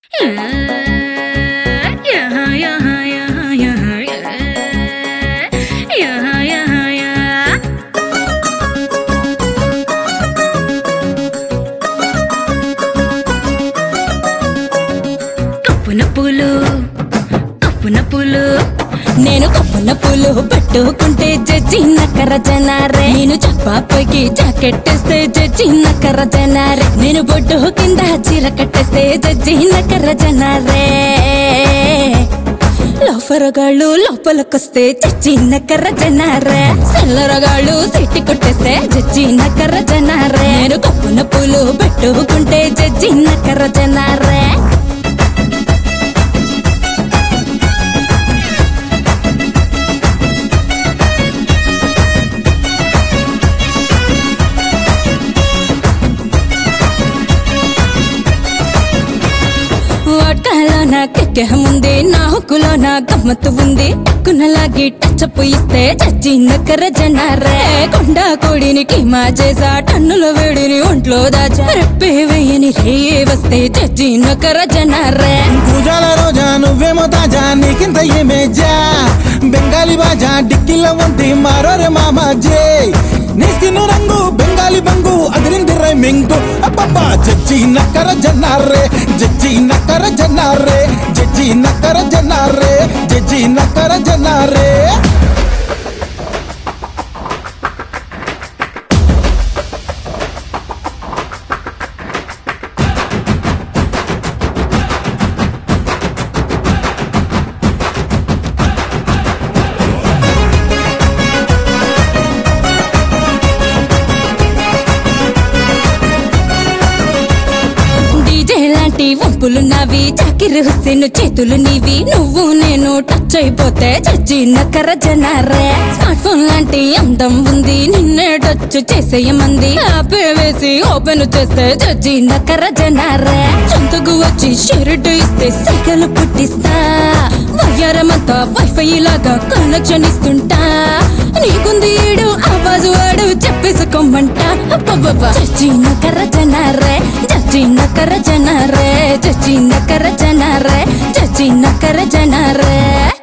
కప్పున పూలు కప్పున పూలు నేను కప్పున పూలు పట్టుకుంటే జడ్జి నక్కర జనారే నేను చప్పాపైకి జాకెట్ వేస్తే జడ్జి నక్కర జనారే నేను బొడ్డు కింద చీర కట్టేస్తే జడ్జి నక్కర జనారే లోఫరగాళ్ళు లోపలకొస్తే జడ్జి నక్కర జనారే సెల్లరగాళ్ళు సిట్టి కొట్టేస్తే జడ్జి నక్కర జనారే నేను కప్పున పూలు పట్టుకుంటే జడ్జి నక్కర జనారే వాట్కాలో నా కెక్కె ఉంది నా హుక్కులో నా గమ్మత్తు ఉంది కునలాగి టచ్ ఇస్తే చచ్చి నక్కర జనారే కొండ కోడిని కీమా చేసా టన్నుల వేడిని ఒంట్లో దాచా రెప్పే వేయని రే వస్తే చచ్చి నక్కర జనారే పూజాల రోజా నువ్వేమో తాజా నీకింత ఏమేజా బెంగాలీ బాజా డిక్కిలో ఉంటే మారోరే మామా జే నీ స్కిన్ రంగు బెంగాలీ బంగు అదిరింది రైమింగు అబ్బబ్బా జడ్జి నక్కర జన్నారే జడ్జి నక్కర జన్నారే జడ్జి నక్కర జన్నారే జడ్జి నక్కర జన్నారే డీజే లాంటి వంపులు నావి చాకిరి హుస్సేన్ చేతులు నీవి నువ్వు నేను టచ్ అయిపోతే చచ్చి నక్కర జనారే స్మార్ట్ ఫోన్ లాంటి అందం ఉంది నిన్నే టచ్ చేసేయమంది ఆపే వేసి ఓపెన్ చేస్తే చచ్చి నక్కర జనారే చంతకు వచ్చి షెరట్ ఇస్తే సైకిల్ పుట్టిస్తా వయ్యారమంతా వైఫై లాగా కనెక్షన్ ఇస్తుంటా నీకుంది ఈడు ఆవాజు వాడు చెప్పేసుకోమంట అబ్బబ్బబ్బ. చచ్చి నక్కర జనారే చచ్చి నక్కర జనారే చచ్చి నక్కర జనారే చచ్చి నక్కర జనారే